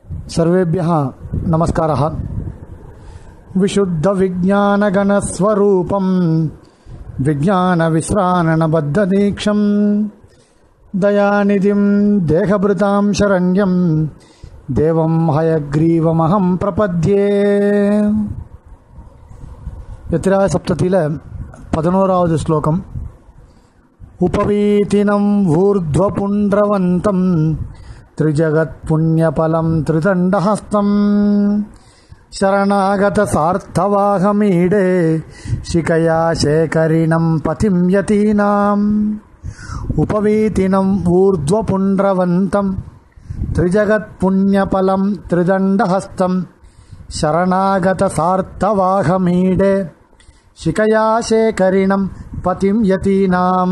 सर्वेभ्यः नमस्कारः विशुद्धविज्ञानगणस्वरूपं विज्ञानविश्राणबद्धदीक्षं दयानिधिं देहभृतां शरण्यं देवं हयग्रीवमहं प्रपद्ये எத்திராய சப்தத்தில் பதினோராவது ஸ்லோகம் उपवीतिनम् ऊर्ध्वपुण्ड्रवन्तं त्रिजगत्पुण्यफलं त्रिदण्डहस्तं शरणागतसार्थवाहमीडे शिखया शेखरिणं पथिं यतीनाम् उपवीतिनम् ऊर्ध्वपुण्ड्रवन्तं त्रिजगत्पुण्यफलं त्रिदण्डहस्तं शरणागतसार्थवाहमीडे சிகையா சேகரிணம் பதிம் யதீனாம்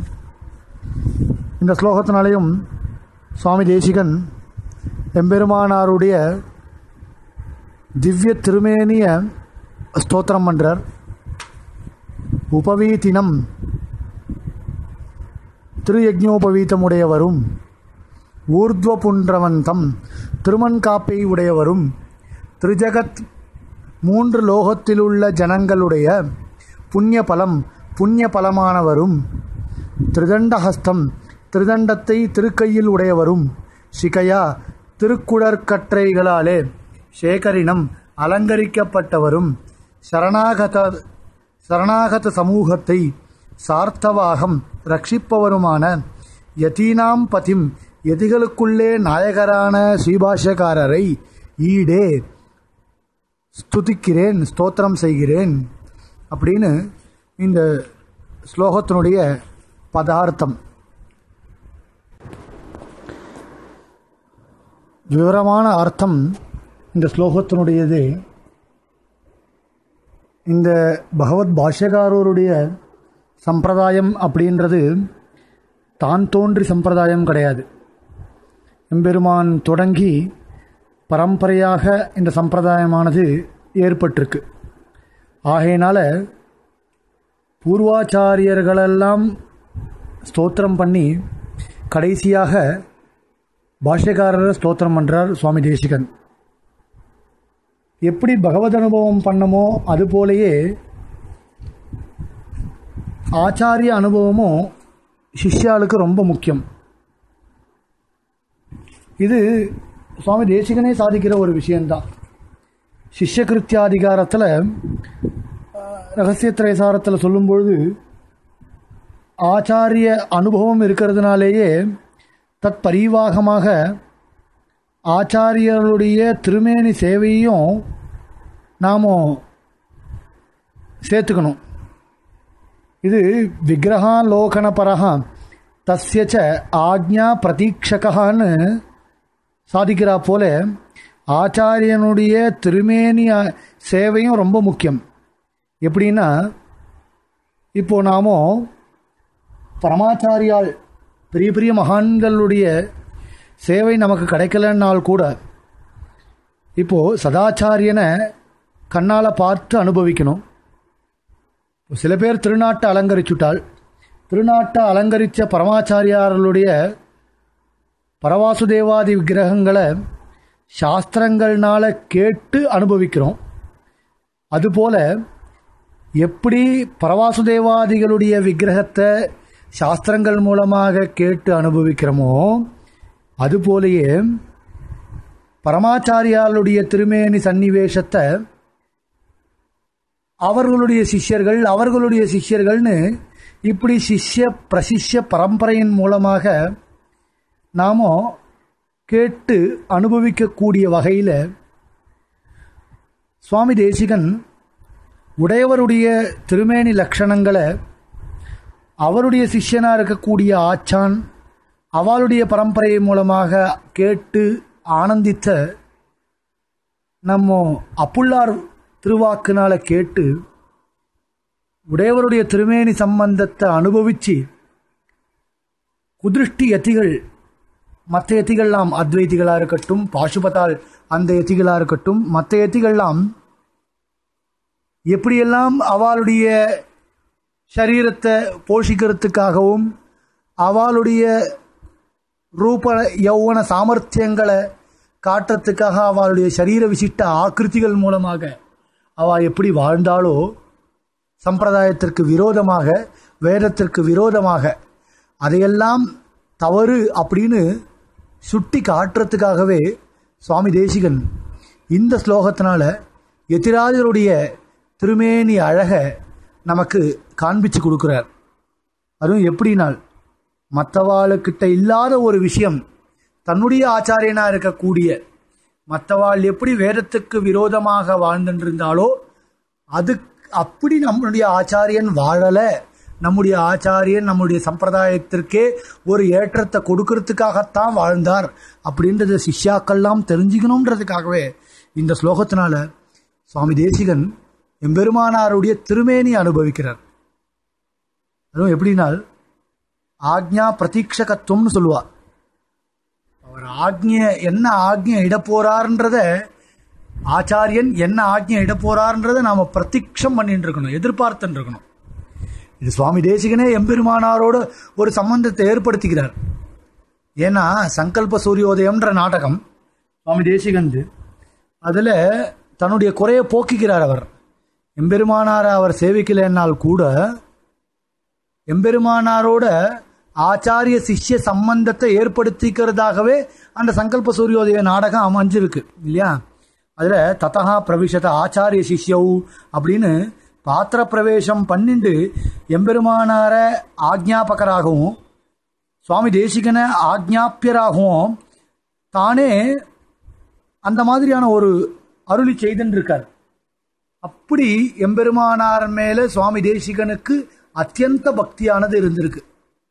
இந்த ஸ்லோகத்தினாலையும் சுவாமி தேசிகன் எம்பெருமானாருடைய திவ்ய திருமேனிய ஸ்தோத்திரம் பண்றார் உபவீத்தினம் திருயஜ்ஞோபவீத்தமுடையவரும் ஊர்த்வ புன்றவந்தம் திருமண்காப்பை உடையவரும் திருஜகத் மூன்று லோகத்திலுள்ள ஜனங்களுடைய புண்ணிய பலம் புண்ணிய பலமானவரும் திருதண்டஹஸ்தம் திருதண்டத்தை திருக்கையில் உடையவரும் சிகையா திருக்குழற்கற்றைகளாலே சேகரினம் அலங்கரிக்கப்பட்டவரும் சரணாகத சரணாகத சமூகத்தை சார்த்தவாகம் ரட்சிப்பவருமான யதீனாம் பதிம் எதிகளுக்குள்ளே நாயகரான ஸ்ரீபாஷ்யக்காரரை ஈடே ஸ்துதிக்கிறேன் ஸ்தோத்திரம் செய்கிறேன் அப்படின்னு இந்த ஸ்லோகத்தினுடைய பதார்த்தம் விவரமான அர்த்தம் இந்த ஸ்லோகத்தினுடையது இந்த பகவத் பாஷ்யகாரருடைய சம்பிரதாயம் அப்படின்றது தான் தோன்றி சம்பிரதாயம் கிடையாது எம்பெருமான் தொடங்கி பரம்பரையாக இந்த சம்பிரதாயமானது ஏற்பட்டிருக்கு ஆகையினால பூர்வாச்சாரியர்களெல்லாம் ஸ்தோத்திரம் பண்ணி கடைசியாக பாஷ்யக்காரர் ஸ்தோத்திரம் பண்ணுறார் சுவாமி தேசிகன் எப்படி பகவத் அனுபவம் பண்ணமோ அதுபோலேயே ஆச்சாரிய அனுபவமும் சிஷ்யாளுக்கு ரொம்ப முக்கியம் இது சுவாமி தேசிகனே சாதிக்கிற ஒரு விஷயந்தான் சிஷ்யகிருத்தியாதிகாரத்தில் ரகசியத்திரைசாரத்தில் சொல்லும்பொழுது ஆச்சாரிய அனுபவம் இருக்கிறதுனாலேயே தத் பரிவாகமாக ஆச்சாரியர்களுடைய திருமேனி சேவையும் நாம் சேர்த்துக்கணும் இது விக்கிரகாலோகனபரகா தஸ்யச்ச ஆக்ஞா பிரதீட்சகான்னு சாதிக்கிறா போல ஆச்சாரியனுடைய திருமேனி சேவையும் ரொம்ப முக்கியம் எப்படின்னா இப்போ நாம பரமாச்சாரியால் பெரிய பெரிய மகான்களுடைய சேவை நமக்கு கிடைக்கலன்னால் கூட இப்போது சதாச்சாரியனை கண்ணால் பார்த்து அனுபவிக்கணும் சில பேர் திருநாட்டை அலங்கரிச்சுட்டால் திருநாட்டை அலங்கரித்த பரமாச்சாரியார்களுடைய பரவாசுதேவாதி விக்கிரகங்களை சாஸ்திரங்கள்னால கேட்டு அனுபவிக்கிறோம் அதுபோல எப்படி பரவாசுதேவாதிகளுடைய விக்கிரகத்தை சாஸ்திரங்கள் மூலமாக கேட்டு அனுபவிக்கிறோமோ அதுபோலேயே பரமாச்சாரியாளுடைய திருமேனி சன்னிவேஷத்தை அவர்களுடைய சிஷ்யர்கள் அவர்களுடைய சிஷ்யர்கள்னு இப்படி சிஷ்ய பிரசிஷ்ய பரம்பரையின் மூலமாக நாம் கேட்டு அனுபவிக்கக்கூடிய வகையில் சுவாமி தேசிகன் உடையவருடைய திருமேனி லட்சணங்களை அவருடைய சிஷ்யனாக இருக்கக்கூடிய ஆச்சான் அவளுடைய பரம்பரை மூலமாக கேட்டு ஆனந்தித்த நம்ம அப்புள்ளார் திருவாக்குனால கேட்டு உடையவருடைய திருமேனி சம்பந்தத்தை அனுபவித்து குதிருஷ்டி யத்திகள் மற்ற யத்திகள்லாம் அத்வைத்திகளாக இருக்கட்டும் பாசுபதால் அந்த யத்திகளாக இருக்கட்டும் மற்ற யத்திகள்லாம் எப்படியெல்லாம் அவளுடைய சரீரத்தை போஷிக்கிறதுக்காகவும் அவளுடைய ரூப யௌவன சாமர்த்தியங்களை காட்டுறதுக்காக அவளுடைய சரீர விசிட்ட ஆக்கிருத்திகள் மூலமாக அவள் எப்படி வாழ்ந்தாலோ சம்பிரதாயத்திற்கு விரோதமாக வேதத்திற்கு விரோதமாக அதையெல்லாம் தவறு அப்படின்னு சுட்டி காட்டுறதுக்காகவே சுவாமி தேசிகன் இந்த ஸ்லோகத்தினால எதிராஜருடைய திருமேனி அழக நமக்கு காண்பிச்சு கொடுக்குறார் அதுவும் எப்படினால் மற்றவாளுக்கிட்ட இல்லாத ஒரு விஷயம் தன்னுடைய ஆச்சாரியனா இருக்கக்கூடிய மற்றவாள் எப்படி வேதத்துக்கு விரோதமாக வாழ்ந்துருந்தாலோ அது அப்படி நம்முடைய ஆச்சாரியன் வாழலை நம்முடைய ஆச்சாரியன் நம்முடைய சம்பிரதாயத்திற்கே ஒரு ஏற்றத்தை கொடுக்கறதுக்காகத்தான் வாழ்ந்தார் அப்படின்றத சிஷ்யாக்கள்லாம் தெரிஞ்சுக்கணுன்றதுக்காகவே இந்த ஸ்லோகத்தினால சுவாமி தேசிகன் எம்பெருமானாருடைய திருமேனி அனுபவிக்கிறார் அதுவும் எப்படினால் ஆக்ஞா பிரதீட்சகத்துவம்னு சொல்லுவா அவர் ஆக்ஞை என்ன ஆக்ஞை இட போறாருன்றத ஆச்சாரியன் என்ன ஆக்ஞை இட போறாருன்றத நாம பிரதீட்சம் பண்ணிட்டு இருக்கணும் எதிர்பார்த்துட்டு இருக்கணும் இது சுவாமி தேசிகனே எம்பெருமானாரோட ஒரு சம்பந்தத்தை ஏற்படுத்திக்கிறார் ஏன்னா சங்கல்ப சூரியோதயம்ன்ற நாடகம் சுவாமி தேசிகந்து அதில் தன்னுடைய குறையை போக்கிக்கிறார் அவர் எம்பெருமானாரை அவர் சேவிக்கலைன்னால் கூட எம்பெருமானாரோட ஆச்சாரிய சிஷ்ய சம்பந்தத்தை ஏற்படுத்திக்கிறதாகவே அந்த சங்கல்ப சூரியோதய நாடகம் அமைஞ்சிருக்கு இல்லையா அதில் ததா பிரவிஷத ஆச்சாரிய சிஷ்யவு அப்படின்னு பாத்திர பிரவேசம் பண்ணிண்டு எம்பெருமானார ஆக்ஞாபகராகவும் சுவாமி தேசிகனை ஆக்ஞாப்பியராகவும் தானே அந்த மாதிரியான ஒரு அருளி செய்துன்னு இருக்கார் அப்படி எம்பெருமானார் மேல சுவாமி தேசிகனுக்கு அத்தியந்த பக்தியானது இருந்திருக்கு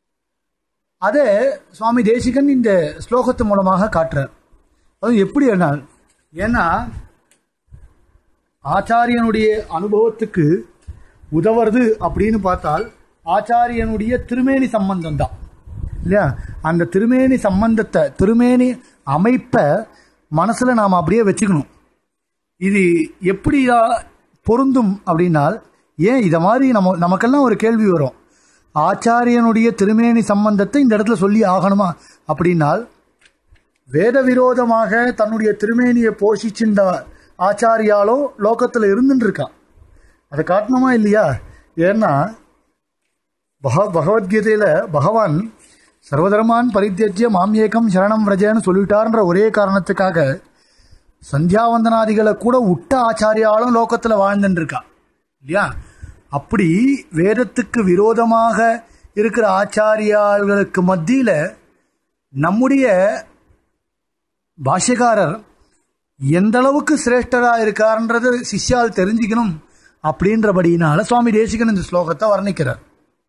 அதை சுவாமி தேசிகன் இந்த ஸ்லோகத்து மூலமாக காட்டுறார் அது எப்படி என்னால் ஏன்னா ஆச்சாரியனுடைய அனுபவத்துக்கு உதவுறது அப்படின்னு பார்த்தால் ஆச்சாரியனுடைய திருமேனி சம்பந்தம் தான் இல்லையா அந்த திருமேனி சம்பந்தத்தை திருமேனி அமைப்பை மனசில் நாம் அப்படியே வச்சுக்கணும் இது எப்படி பொருந்தும் அப்படின்னால் ஏன் இதை மாதிரி நம்ம நமக்கெல்லாம் ஒரு கேள்வி வரும் ஆச்சாரியனுடைய திருமேனி சம்பந்தத்தை இந்த இடத்துல சொல்லி ஆகணுமா அப்படின்னால் வேத விரோதமாக தன்னுடைய திருமேனியை போஷிச்சிருந்த ஆச்சாரியாலும் லோகத்தில் இருந்துட்டு இருக்கான் அதை காட்டணுமா இல்லையா ஏன்னா பக பகவத்கீதையில் பகவான் சர்வதர்மான் பரித்தியஜ்ய மாமியேக்கம் சரணம் விரஜன்னு சொல்லிட்டார்ன்ற ஒரே காரணத்துக்காக சந்தியாவந்தனாதிகளை கூட விட்ட ஆச்சாரியாலும் லோகத்தில் வாழ்ந்துட்டு இருக்கா இல்லையா அப்படி வேதத்துக்கு விரோதமாக இருக்கிற ஆச்சாரியாள்களுக்கு மத்தியில் நம்முடைய பாஷ்யக்காரர் எந்த அளவுக்கு சிரேஷ்டராக இருக்காருன்றது சிஷ்யால் தெரிஞ்சுக்கணும் அப்படின்றபடியினால சுவாமி தேசிகன் இந்த ஸ்லோகத்தை வர்ணிக்கிறார்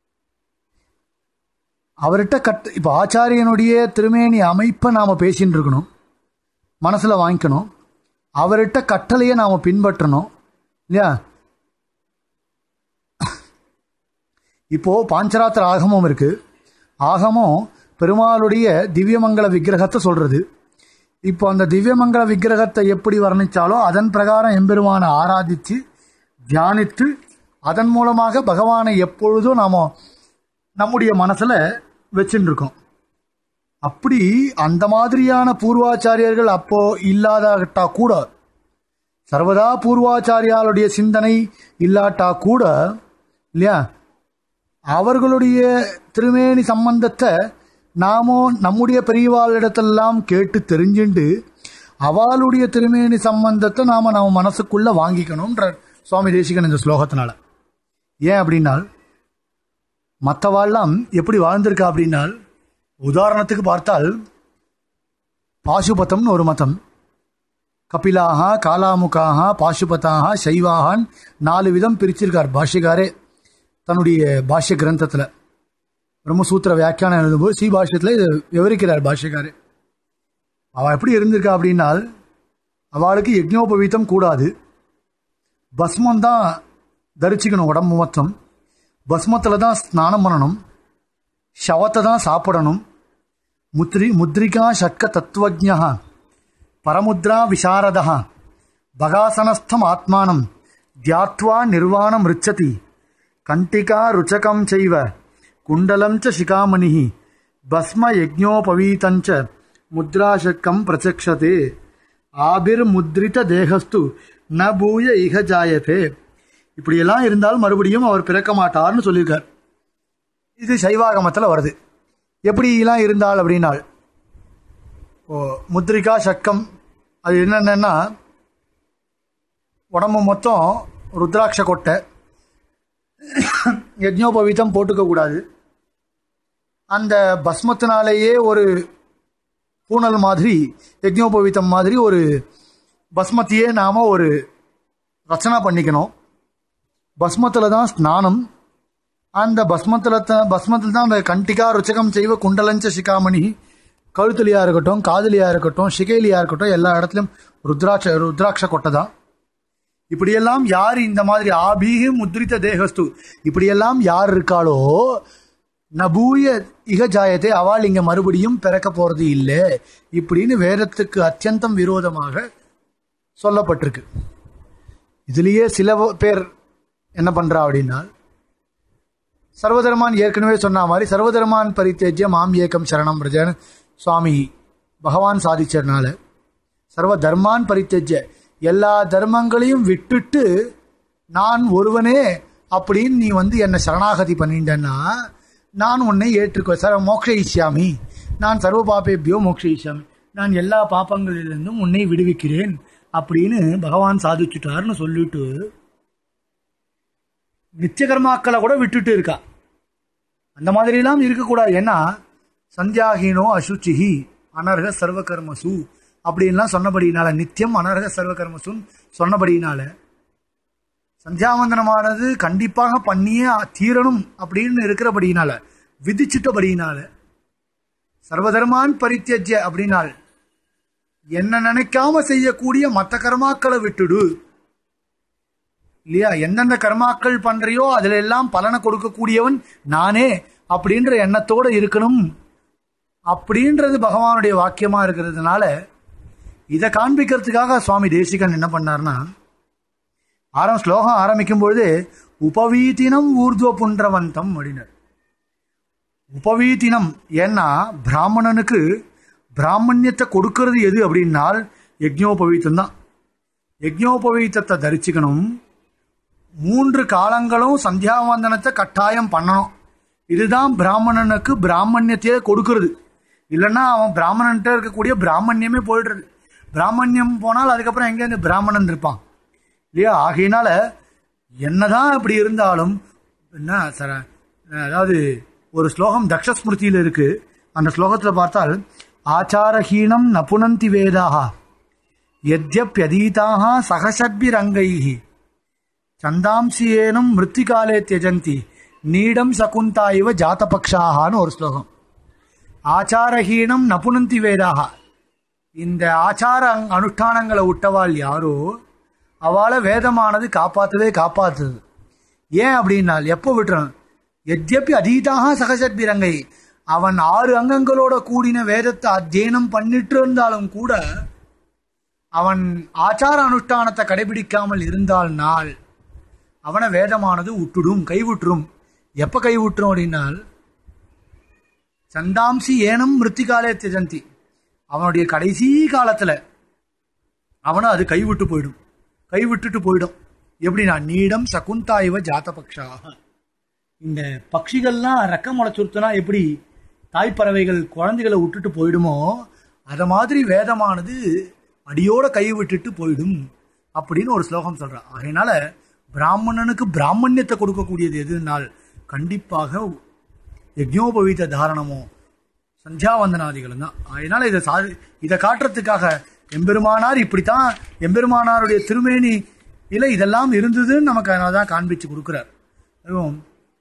அவர்கிட்ட கட் இப்போ ஆச்சாரியனுடைய திருமேனி அமைப்பை நாம் பேசின்னு இருக்கணும் மனசில் வாங்கிக்கணும் அவர்கிட்ட கட்டளையை நாம் பின்பற்றணும் இல்லையா இப்போது பாஞ்சராத்திர ஆகமம் இருக்குது ஆகமம் பெருமாளுடைய திவ்யமங்கல விக்கிரகத்தை சொல்கிறது இப்போ அந்த திவ்யமங்கல விக்கிரகத்தை எப்படி வர்ணித்தாலோ அதன் பிரகாரம் எம்பெருமானை ஆராதித்து தியானித்து அதன் மூலமாக பகவானை எப்பொழுதும் நாம் நம்முடைய மனசில் வச்சுட்டு இருக்கோம் அப்படி அந்த மாதிரியான பூர்வாச்சாரியர்கள் அப்போ இல்லாதட்டா கூட சர்வதா பூர்வாச்சாரியாளுடைய சிந்தனை இல்லாட்டா கூட இல்லையா அவர்களுடைய திருமேனி சம்பந்தத்தை நாமோ நம்முடைய பெரியவாளிடத்தெல்லாம் கேட்டு தெரிஞ்சுண்டு அவளுடைய திருமேனி சம்பந்தத்தை நாம் நம்ம மனசுக்குள்ளே வாங்கிக்கணும்ன்ற சுவாமி தேசிகன் இந்த ஸ்லோகத்தினால ஏன் அப்படின்னால் மற்றவாள்லாம் எப்படி வாழ்ந்திருக்கா அப்படின்னால் உதாரணத்துக்கு பார்த்தால் பாசுபதம்னு ஒரு மதம் கபிலாக காலாமுகாக பாசுபதாக சைவாகான் நாலு விதம் பிரிச்சிருக்கார் பாஷ்யக்காரே தன்னுடைய பாஷ்ய கிரந்தத்தில் பிரம்மசூத்திர வியாக்கியானம் எழுதும்போது சி பாஷ்யத்தில் இதை விவரிக்கிறார் பாஷ்யக்காரு அவள் எப்படி இருந்திருக்கா அப்படின்னால் அவளுக்கு யக்ஞோபவீத்தம் கூடாது பஸ்மம் தான் தரிச்சிக்கணும் உடம்பு மொத்தம் பஸ்மத்தில் தான் ஸ்நானம் பண்ணணும் ஷவத்தை தான் சாப்பிடணும் முத்ரி முத்ரிகா ஷட்க தத்துவஜா பரமுத்ரா விசாரதா பகாசனஸ்தம் ஆத்மானம் தியாத்வா நிர்வாணம் ரிச்சதி கண்டிகா ருச்சகம் செய்வ குண்டலம் ச சிகாமணி பஸ்ம யஜ்ஞோபவீதஞ்ச முத்ராஷக்கம் பிரச்சக்ஷதே ஆபிர் முத்ரித தேகஸ்து ந பூய இக ஜாயதே இப்படியெல்லாம் இருந்தால் மறுபடியும் அவர் பிறக்க மாட்டார்னு சொல்லியிருக்கார் இது சைவாகமத்தில் வருது எப்படிலாம் இருந்தால் அப்படின்னால் ஓ முத்ரிகா சக்கம் அது என்னென்னா உடம்பு மொத்தம் ருத்ராட்ச கொட்டை யஜ்னோபவீதம் போட்டுக்க கூடாது அந்த பஸ்மத்தினாலேயே ஒரு பூனல் மாதிரி யஜ்னோபவீதம் மாதிரி ஒரு பஸ்மத்தையே நாம் ஒரு ரச்சனா பண்ணிக்கணும் பஸ்மத்தில் தான் ஸ்நானம் அந்த பஸ்மத்தில் தான் பஸ்மத்தில் தான் அந்த கண்டிகா ருச்சகம் செய்வ குண்டலஞ்ச சிகாமணி கழுத்துலியாக இருக்கட்டும் காதலியாக இருக்கட்டும் சிகைலியாக இருக்கட்டும் எல்லா இடத்துலையும் ருத்ராட்ச ருத்ராட்ச கொட்டை தான் இப்படியெல்லாம் யார் இந்த மாதிரி ஆபீக முத்ரித தேகஸ்து இப்படியெல்லாம் யார் இருக்காளோ நபூய இக ஜாயத்தை அவள் இங்க மறுபடியும் பிறக்க போறது இல்லை இப்படின்னு வேதத்துக்கு அத்தியந்தம் விரோதமாக சொல்லப்பட்டிருக்கு இதுலேயே சில பேர் என்ன பண்றா அப்படின்னா சர்வதர்மான் ஏற்கனவே சொன்ன மாதிரி சர்வதர்மான் பரித்தேஜ்ய மாம் ஏக்கம் சரணம் பிரஜன் சுவாமி பகவான் சாதிச்சதுனால சர்வ தர்மான் பரித்தேஜ்ய எல்லா தர்மங்களையும் விட்டுட்டு நான் ஒருவனே அப்படின்னு நீ வந்து என்னை சரணாகதி பண்ணிட்டேன்னா நான் உன்னை ஏற்றுக்கோ சர மோக்ஷயிஷ்யாமி நான் சர்வ பாப்பேபியோ மோக்ஷயிஷ்யாமி நான் எல்லா பாப்பங்களிலிருந்தும் உன்னை விடுவிக்கிறேன் அப்படின்னு பகவான் சாதிச்சுட்டார்னு சொல்லிட்டு நித்திய கர்மாக்களை கூட விட்டுட்டு இருக்கா அந்த மாதிரிலாம் இருக்கக்கூடாது ஏன்னா சந்தியாகீனோ அசுச்சிஹி அனர்க சர்வ கர்மசு அப்படின்லாம் சொன்னபடினால நித்தியம் அனர்க சர்வ கர்மசுன்னு சொன்னபடினால சந்தியாவந்தனமானது கண்டிப்பாக பண்ணியே தீரணும் அப்படின்னு இருக்கிறபடினால விதிச்சிட்டபடினால சர்வதர்மான் பரித்தியஜ்ய அப்படின்னால் என்ன நினைக்காம செய்யக்கூடிய மற்ற கர்மாக்களை விட்டுடு இல்லையா எந்தெந்த கர்மாக்கள் பண்றியோ அதுல எல்லாம் பலனை கொடுக்கக்கூடியவன் நானே அப்படின்ற எண்ணத்தோட இருக்கணும் அப்படின்றது பகவானுடைய வாக்கியமா இருக்கிறதுனால இதை காண்பிக்கிறதுக்காக சுவாமி தேசிகன் என்ன பண்ணார்னா ஆரம் ஸ்லோகம் ஆரம்பிக்கும் பொழுது உபவீத்தினம் ஊர்துவ புன்றவந்தம் அப்படின்னார் உபவீத்தினம் ஏன்னா பிராமணனுக்கு பிராமணியத்தை கொடுக்கறது எது அப்படின்னால் யஜ்ஞோபவீத்தம் தான் யஜ்ஞோபவீத்தத்தை தரிச்சுக்கணும் மூன்று காலங்களும் சந்தியாவந்தனத்தை கட்டாயம் பண்ணணும் இதுதான் பிராமணனுக்கு பிராமணியத்தையே கொடுக்கறது இல்லைன்னா அவன் பிராமணன்ட்ட இருக்கக்கூடிய பிராமணியமே போயிடுறது பிராமணியம் போனால் அதுக்கப்புறம் எங்கேருந்து பிராமணன் இருப்பான் இல்லையா ஆகையினால என்னதான் இப்படி இருந்தாலும் என்ன சார் அதாவது ஒரு ஸ்லோகம் தக்ஷஸ்மிருதியில் இருக்கு அந்த ஸ்லோகத்தில் பார்த்தால் ஆச்சாரஹீனம் நபுனந்தி வேதாக எத்யப்யதீதாக சகசத்பிரங்கைஹி சந்தாம்சியேனும் மிருத்திகாலே தியஜந்தி நீடம் சகுந்தா இவ ஜாத்தபக்ஷாகான்னு ஒரு ஸ்லோகம் ஆச்சாரஹீனம் நபுனந்தி வேதாக இந்த ஆச்சார அனுஷ்டானங்களை விட்டவாள் யாரோ அவளை வேதமானது காப்பாற்றவே காப்பாற்றுது ஏன் அப்படின்னால் எப்போ விட்டுறான் எத்யப்பி அதீதாக சகசத்பிரங்கை அவன் ஆறு அங்கங்களோட கூடின வேதத்தை அத்தியனம் பண்ணிட்டு இருந்தாலும் கூட அவன் ஆச்சார அனுஷ்டானத்தை கடைபிடிக்காமல் இருந்தால் நாள் அவனை வேதமானது விட்டுடும் கைவிட்டுரும் எப்போ கைவிட்டுரும் அப்படின்னால் சந்தாம்சி ஏனம் மிருத்திகாலே திஜந்தி அவனுடைய கடைசி காலத்தில் அவனை அது கைவிட்டு போயிடும் கைவிட்டுட்டு போயிடும் எப்படின்னா நீடம் சகுந்தா இவ ஜாத்தபக்ஷாக இந்த பட்சிகள்லாம் ரெக்கம் முளைச்சுருத்துனா எப்படி தாய்ப்பறவைகள் குழந்தைகளை விட்டுட்டு போயிடுமோ அதை மாதிரி வேதமானது அடியோட கை விட்டுட்டு போயிடும் அப்படின்னு ஒரு ஸ்லோகம் சொல்கிறான் அதனால பிராமணனுக்கு பிராமணியத்தை கொடுக்கக்கூடியது எதுனால் கண்டிப்பாக யஜ்ஞோபவீத தாரணமோ சந்தியாவந்தனாதிகளும் தான் அதனால இதை சா இதை காட்டுறதுக்காக எம்பெருமானார் இப்படித்தான் எம்பெருமானாருடைய திருமேனி இல்லை இதெல்லாம் இருந்ததுன்னு நமக்கு அதனால தான் காண்பிச்சு கொடுக்குறார் அதுவும்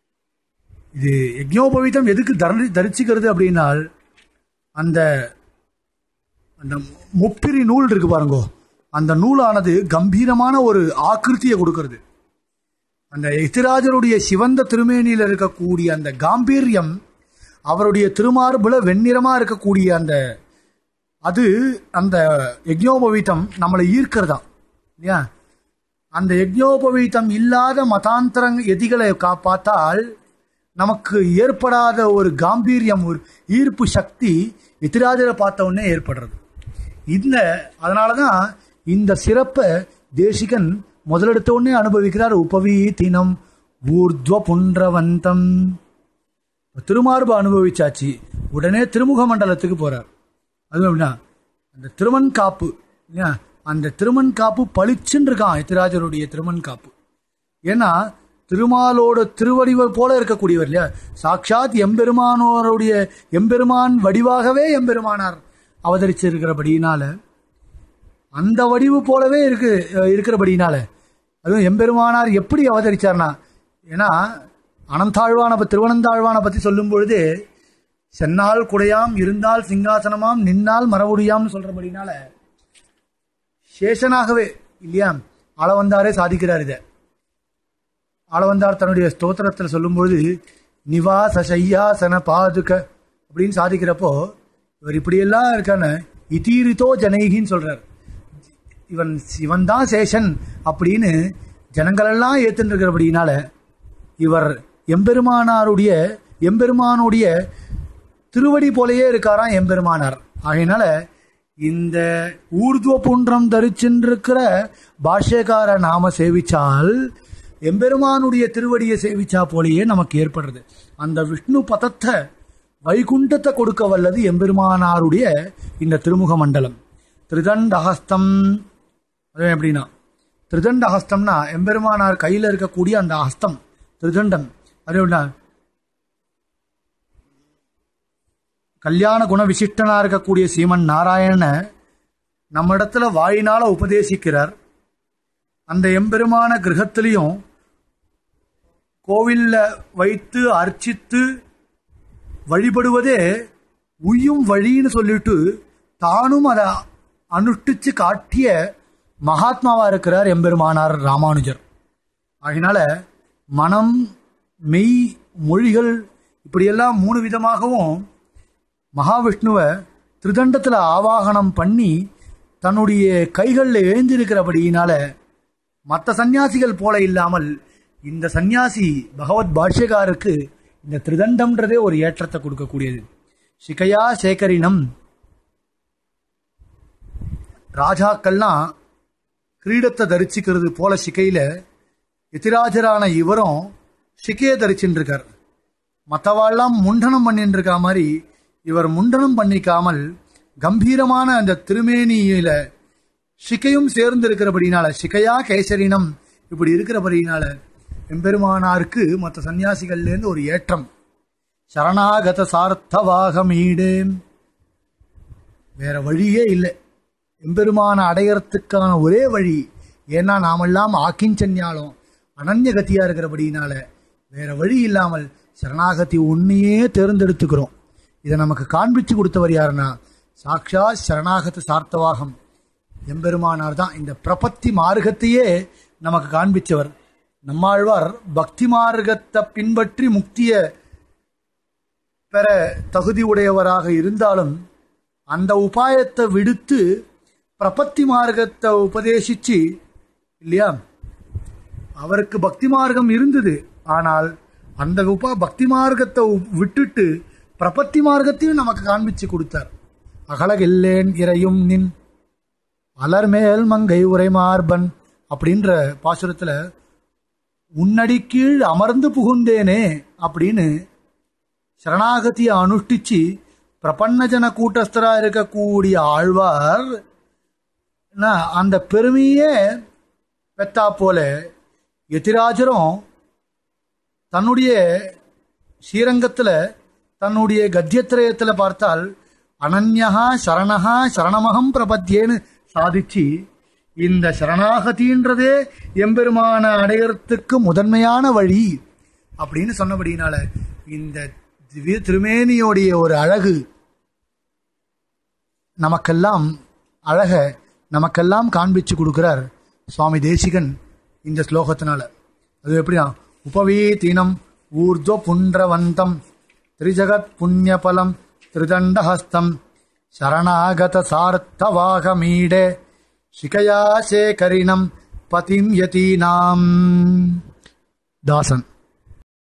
இது யஜ்ஞோபவீதம் எதுக்கு தரி தரிச்சுக்கிறது அப்படின்னால் அந்த அந்த முப்பிரி நூல் இருக்கு பாருங்கோ அந்த நூலானது கம்பீரமான ஒரு ஆக்கிருத்தியை கொடுக்கறது அந்த எத்திராஜருடைய சிவந்த திருமேனியில் இருக்கக்கூடிய அந்த காம்பீரியம் அவருடைய திருமார்புல வெண்ணிறமா இருக்கக்கூடிய அந்த அது அந்த யஜ்ஞோபவீதம் நம்மளை ஈர்க்கிறதா இல்லையா அந்த யஜ்ஞோபவீதம் இல்லாத மதாந்தரங் எதிகளை கா பார்த்தால் நமக்கு ஏற்படாத ஒரு காம்பீரியம் ஒரு ஈர்ப்பு சக்தி எத்திராஜரை பார்த்த உடனே ஏற்படுறது இந்த அதனால தான் இந்த சிறப்பை தேசிகன் முதலெடுத்த உடனே அனுபவிக்கிறார் உபவீதினம் ஊர்த்வ புன்றவந்தம் திருமார்பு அனுபவிச்சாச்சு உடனே திருமுக மண்டலத்துக்கு போறார் அது எப்படின்னா அந்த திருமண் காப்பு இல்லையா அந்த திருமண் காப்பு பளிச்சுன்னு இருக்கான் எத்திராஜருடைய திருமண் காப்பு ஏன்னா திருமாலோட திருவடிவர் போல இருக்கக்கூடியவர் இல்லையா சாட்சாத் எம்பெருமானோருடைய எம்பெருமான் வடிவாகவே எம்பெருமானார் அவதரிச்சிருக்கிறபடியினால அந்த வடிவு போலவே இருக்கு இருக்கிறபடினால அதுவும் எம்பெருமானார் எப்படி அவதரிச்சார்னா ஏன்னா அனந்தாழ்வான ப- திருவனந்தாழ்வான பத்தி சொல்லும் பொழுது சென்னால் குடையாம் இருந்தால் சிங்காசனமாம் நின்னால் மரபுடியாம்னு சொல்றபடினால சேஷனாகவே இல்லையா அளவந்தாரே சாதிக்கிறார் இதை அளவந்தார் தன்னுடைய ஸ்தோத்திரத்தில் சொல்லும்பொழுது நிவாச சையாசன பாதுக அப்படின்னு சாதிக்கிறப்போ இவர் இப்படியெல்லாம் இருக்கான இதீரித்தோ ஜனைகின்னு சொல்றார் இவன் இவன் தான் சேஷன் அப்படின்னு ஜனங்களெல்லாம் ஏத்துன்னு இருக்கிறபடினால இவர் எம்பெருமானாருடைய எம்பெருமானுடைய திருவடி போலயே இருக்காராம் எம்பெருமானார் ஆகையினால இந்த ஊர்துவ புன்றம் தரிச்சென்றிருக்கிற பாஷ்யக்கார நாம சேவிச்சால் எம்பெருமானுடைய திருவடியை சேவிச்சா போலயே நமக்கு ஏற்படுறது அந்த விஷ்ணு பதத்தை வைகுண்டத்தை கொடுக்க வல்லது எம்பெருமானாருடைய இந்த திருமுக மண்டலம் திருதண்டஹஸ்தம் அது எப்படின்னா திருதண்ட ஹஸ்தம்னா எம்பெருமானார் கையில் இருக்கக்கூடிய அந்த ஹஸ்தம் திருதண்டம் அது எப்படின்னா கல்யாண குண விசிஷ்டனா இருக்கக்கூடிய சீமன் நாராயணனை நம்ம இடத்துல வாயினால உபதேசிக்கிறார் அந்த எம்பெருமான கிரகத்திலையும் கோவில்ல வைத்து அர்ச்சித்து வழிபடுவதே உய்யும் வழின்னு சொல்லிட்டு தானும் அதை அனுஷ்டிச்சு காட்டிய மகாத்மாவா இருக்கிறார் எம்பெருமானார் ராமானுஜர் ஆகினால மனம் மெய் மொழிகள் இப்படியெல்லாம் மூணு விதமாகவும் மகாவிஷ்ணுவை திருதண்டத்தில் ஆவாகனம் பண்ணி தன்னுடைய கைகளில் எழுந்திருக்கிறபடியினால மற்ற சந்நியாசிகள் போல இல்லாமல் இந்த சந்நியாசி பகவத் பாஷ்யகாருக்கு இந்த திருதண்டம்ன்றதே ஒரு ஏற்றத்தை கொடுக்கக்கூடியது சிகையா சேகரினம் ராஜாக்கள்லாம் கிரீடத்தை தரிச்சுக்கிறது போல சிகையில எதிராஜரான இவரும் சிகையை தரிச்சுட்டு இருக்கார் மற்றவாள்லாம் முண்டனம் பண்ணிட்டு இருக்கா மாதிரி இவர் முண்டனம் பண்ணிக்காமல் கம்பீரமான அந்த திருமேனியில சிகையும் சேர்ந்து இருக்கிறபடினால சிகையா கேசரினம் இப்படி இருக்கிறபடினால எம்பெருமானாருக்கு மற்ற சன்னியாசிகள்லேருந்து ஒரு ஏற்றம் சரணாகத சார்த்தவாகமீடு வேற வழியே இல்லை எம்பெருமான அடையறதுக்கான ஒரே வழி ஏன்னா நாமெல்லாம் ஆக்கிஞ்சன்யாலும் அனன்யகதியா இருக்கிறபடினால வேற வழி இல்லாமல் சரணாகதி உன்னையே தேர்ந்தெடுத்துக்கிறோம் இதை நமக்கு காண்பிச்சு கொடுத்தவர் யாருன்னா சாக்ஷா சரணாகத சார்த்தவாகம் எம்பெருமானார் தான் இந்த பிரபத்தி மார்க்கத்தையே நமக்கு காண்பிச்சவர் நம்மாழ்வார் பக்தி மார்க்கத்தை பின்பற்றி முக்திய பெற தகுதி உடையவராக இருந்தாலும் அந்த உபாயத்தை விடுத்து பிரபத்தி மார்க்கத்தை உபதேசிச்சு இல்லையா அவருக்கு பக்தி மார்க்கம் இருந்தது ஆனால் அந்த உபா பக்தி மார்க்கத்தை உ- விட்டுட்டு பிரபத்தி மார்க்கத்தையும் நமக்கு காண்பிச்சு கொடுத்தார் அகலகில்லேன் இறையும் நின் அலர்மேல் மங்கை உரை மார்பன் அப்படின்ற பாசுரத்தில் உன்னடி கீழ் அமர்ந்து புகுந்தேனே அப்படின்னு சரணாகதியை அனுஷ்டிச்சு பிரபன்னஜன கூட்டஸ்தரா இருக்கக்கூடிய ஆழ்வார் என்ன, அந்த பெருமையே பெத்தா போல எதிராஜரும் தன்னுடைய ஸ்ரீரங்கத்தில் தன்னுடைய கத்தியத்திரயத்தில் பார்த்தால் அனன்யகா சரணஹா சரணமகம் பிரபத்தியேன்னு சாதிச்சு இந்த சரணாகதின்றதே எம்பெருமான அடையறதுக்கு முதன்மையான வழி அப்படின்னு சொன்னபடினால இந்த திவ்ய திருமேனியோடைய ஒரு அழகு நமக்கெல்லாம் அழக நமக்கெல்லாம் காண்பிச்சு கொடுக்கிறார் சுவாமி தேசிகன் இந்த ஸ்லோகத்தினால அது எப்படியா உபவீதீனம் ஊர்துவ புன்றவந்தம் திரிஜகத் புண்ணியபலம் திருதண்டஹஸ்தம் சரணாகத சார்த்தவாகமீடே சிகையா சேகரினம் பதிம் யதீனாம் தாசன்